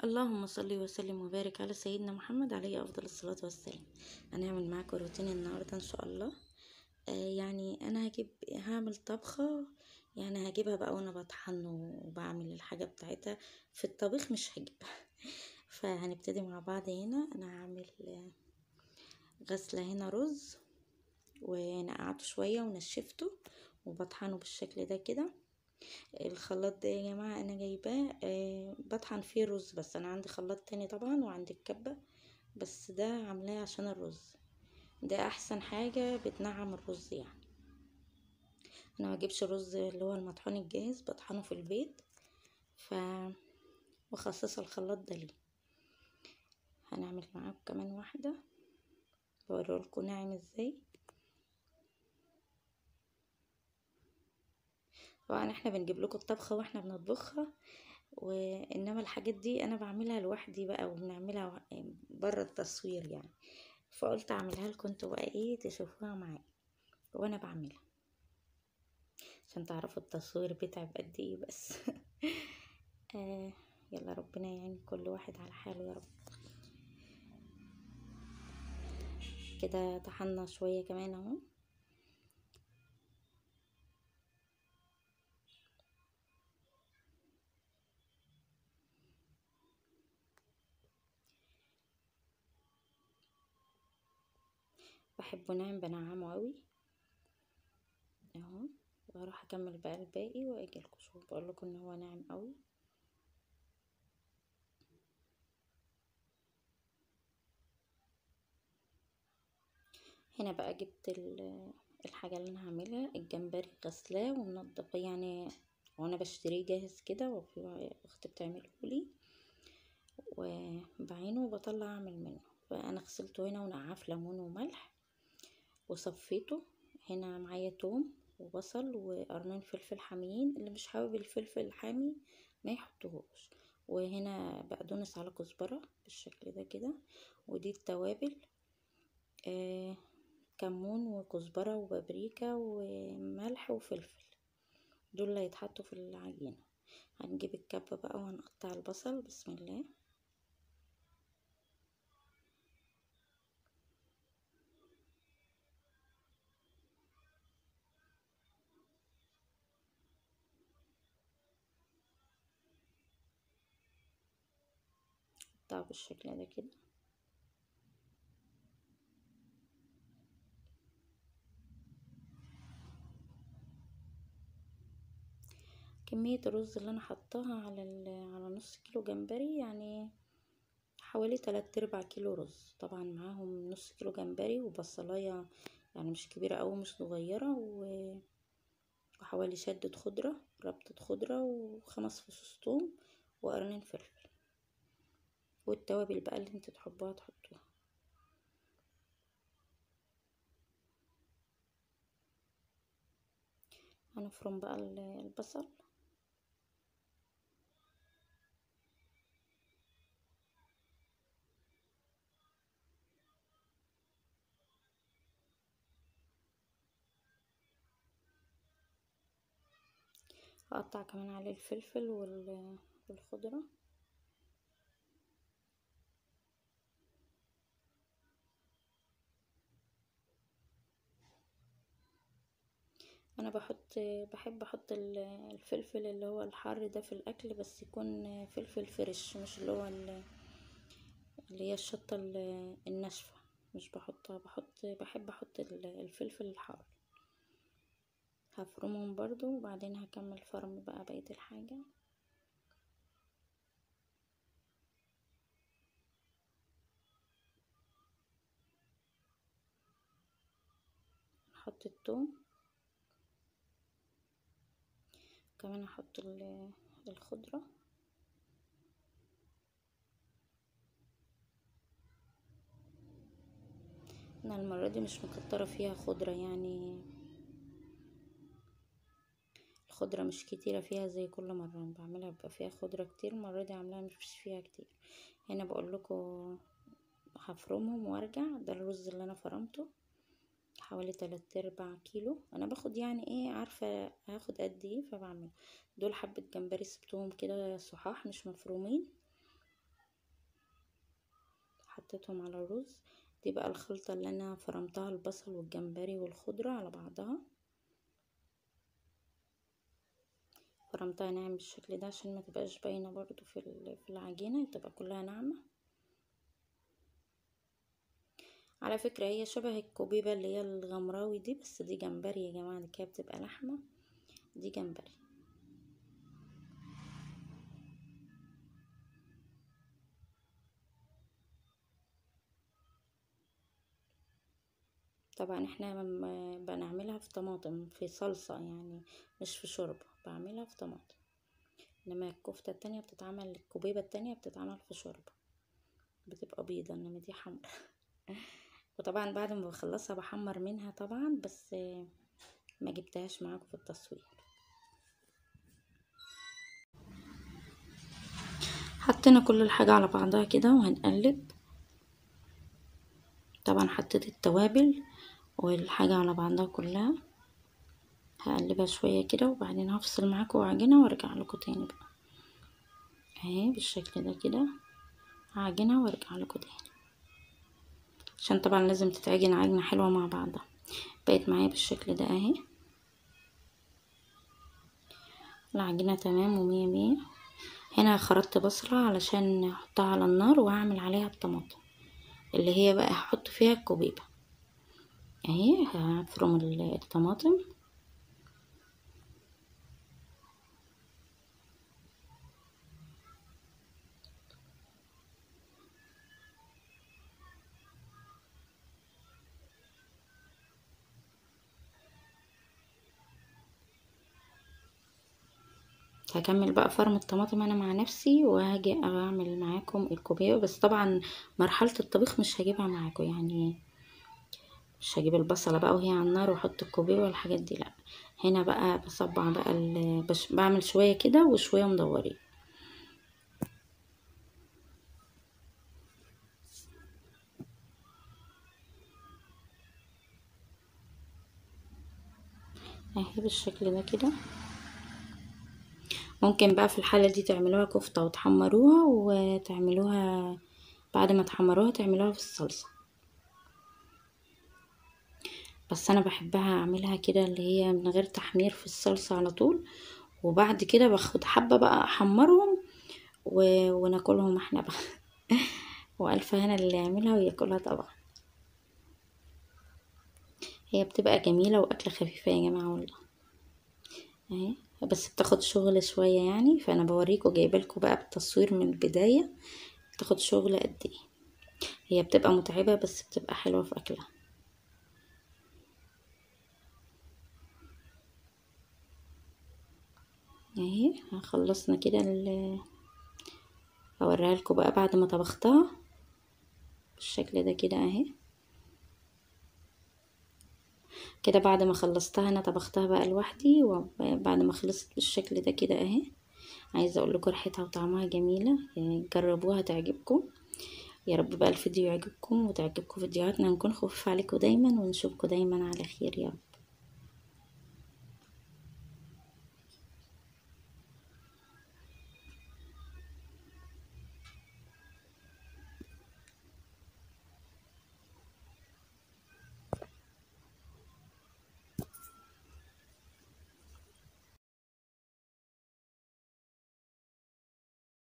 اللهم صل وسلم وبارك على سيدنا محمد عليه افضل الصلاه والسلام هنعمل معاكم روتين النهارده ان شاء الله آه يعني انا هجيب هعمل طبخه يعني هجيبها بقى وانا بطحن وبعمل الحاجه بتاعتها في الطبيخ مش هجيبها فهنبتدي مع بعض هنا انا هعمل آه، غسله هنا رز ونقعته شويه ونشفته وبطحنه بالشكل ده كده الخلاط ده يا جماعة انا جايباه آه بطحن فيه رز بس انا عندي خلاط تاني طبعا وعندي الكبة بس ده عاملاه عشان الرز ده احسن حاجة بتنعم الرز يعني انا ما اجيبش الرز اللي هو المطحون الجاهز بطحنه في البيت ف مخصصة الخلاط ده ليه هنعمل معاكم كمان واحدة بوريلكوا ناعم ازاي طبعا احنا بنجيب لكم الطبخه واحنا بنطبخها وانما الحاجات دي انا بعملها لوحدي بقى وبنعملها بره التصوير يعني فقلت اعملها لكم انتوا بقى ايه تشوفوها معايا وانا بعملها عشان تعرفوا التصوير بيتعب قد ايه بس آه يلا ربنا يعين كل واحد على حاله يا رب كده طحنا شويه كمان اهو بحبه ناعم بنعمه قوي اهو واروح اكمل بقى الباقي واجي لكم شوف بقول لكم ان هو ناعم قوي هنا بقى جبت الحاجه اللي انا هعملها الجمبري غسلاه ومنضفه يعني وانا بشتريه جاهز كده وفي اختي بتعمله لي وبعينه وبطلع اعمل منه فانا غسلته هنا ونقعاه ليمون وملح وصفيته هنا معايا توم وبصل وقرنين فلفل حاميين اللي مش حابب الفلفل الحامي ما يحطهوش وهنا بقدونس على كزبرة بالشكل ده كده ودي التوابل آه كمون وكزبرة وبابريكا وملح وفلفل دول اللي هيتحطوا في العجينة هنجيب الكبة بقى وهنقطع البصل بسم الله اقطعه بالشكل ده كده كمية الرز اللي انا حطاها على على نص كيلو جمبري يعني حوالي تلات ارباع كيلو رز طبعا معاهم نص كيلو جمبري وبصلاية يعني مش كبيرة او مش صغيرة و... وحوالي شدة خضرة ربطة خضرة وخمس فصوص ثوم وقرنين فلفل والتوابل بقى اللي انت تحبوها تحطوها هنفرم بقى البصل هقطع كمان عليه الفلفل والخضره انا بحط بحب احط الفلفل اللي هو الحار ده في الاكل بس يكون فلفل فريش مش اللي هو اللي هي الشطه الناشفه مش بحطها بحط بحب احط الفلفل الحار هفرمهم برضو وبعدين هكمل فرم بقى بقيه الحاجه نحط الثوم كمان احط الخضرة انا المرة دي مش مكترة فيها خضرة يعني الخضرة مش كتيرة فيها زي كل مرة بعملها بيبقى فيها خضرة كتير المرة دي عاملاها مش فيها كتير هنا بقول لكم هفرمهم وارجع ده الرز اللي انا فرمته حوالي تلات ارباع كيلو انا باخد يعني ايه عارفة هاخد قد ايه فبعمل دول حبة جمبري سبتهم كده صحاح مش مفرومين حطيتهم على الرز دي بقى الخلطة اللي انا فرمتها البصل والجمبري والخضرة على بعضها فرمتها ناعم بالشكل ده عشان ما تبقاش باينة برضو في في العجينة تبقى كلها ناعمة على فكرة هي شبه الكوبيبة اللي هي الغمراوي دي بس دي جمبري يا جماعة دي كده بتبقى لحمة دي جمبري طبعا احنا بنعملها في طماطم في صلصة يعني مش في شوربة بعملها في طماطم انما الكفتة التانية بتتعمل الكوبيبة التانية بتتعمل في شوربة بتبقى بيضة انما دي حمرا وطبعا بعد ما بخلصها بحمر منها طبعا بس ما جبتهاش معاكم في التصوير حطينا كل الحاجة على بعضها كده وهنقلب طبعا حطيت التوابل والحاجة على بعضها كلها هقلبها شوية كده وبعدين هفصل معاكم وعجنها وارجع لكم تاني بقى اهي بالشكل ده كده هعجنها وارجع لكم تاني عشان طبعا لازم تتعجن عجنة حلوة مع بعضها بقت معايا بالشكل ده اهي العجينة تمام ومية مية هنا خرطت بصلة علشان احطها على النار وهعمل عليها الطماطم اللي هي بقى هحط فيها الكوبيبة اهي هفرم الطماطم هكمل بقى فرم الطماطم انا مع نفسي وهاجي اعمل معاكم الكوبيبه بس طبعا مرحله الطبيخ مش هجيبها معاكم يعني مش هجيب البصله بقى وهي على النار واحط الكوبيبه والحاجات دي لا هنا بقى بصبع بقى بش بعمل شويه كده وشويه مدورين اهي بالشكل ده كده ممكن بقى في الحالة دي تعملوها كفتة وتحمروها وتعملوها بعد ما تحمروها تعملوها في الصلصة بس انا بحبها اعملها كده اللي هي من غير تحمير في الصلصة على طول وبعد كده باخد حبة بقى احمرهم و... وناكلهم احنا بقى والف هنا اللي يعملها وياكلها طبعا هي بتبقى جميلة واكلة خفيفة يا جماعة والله اهي بس بتاخد شغل شوية يعني فانا بوريكم جايبالكم بقى بالتصوير من البداية بتاخد شغل قد ايه هي بتبقى متعبة بس بتبقى حلوة في اكلها اهي خلصنا كده اوريها لكم بقى بعد ما طبختها بالشكل ده كده اهي كده بعد ما خلصتها انا طبختها بقى لوحدي وبعد ما خلصت بالشكل ده كده اهي عايزه اقول لكم ريحتها وطعمها جميله يعني جربوها تعجبكم يا رب بقى الفيديو يعجبكم وتعجبكم فيديوهاتنا نكون خفيف عليكم دايما ونشوفكم دايما على خير يا رب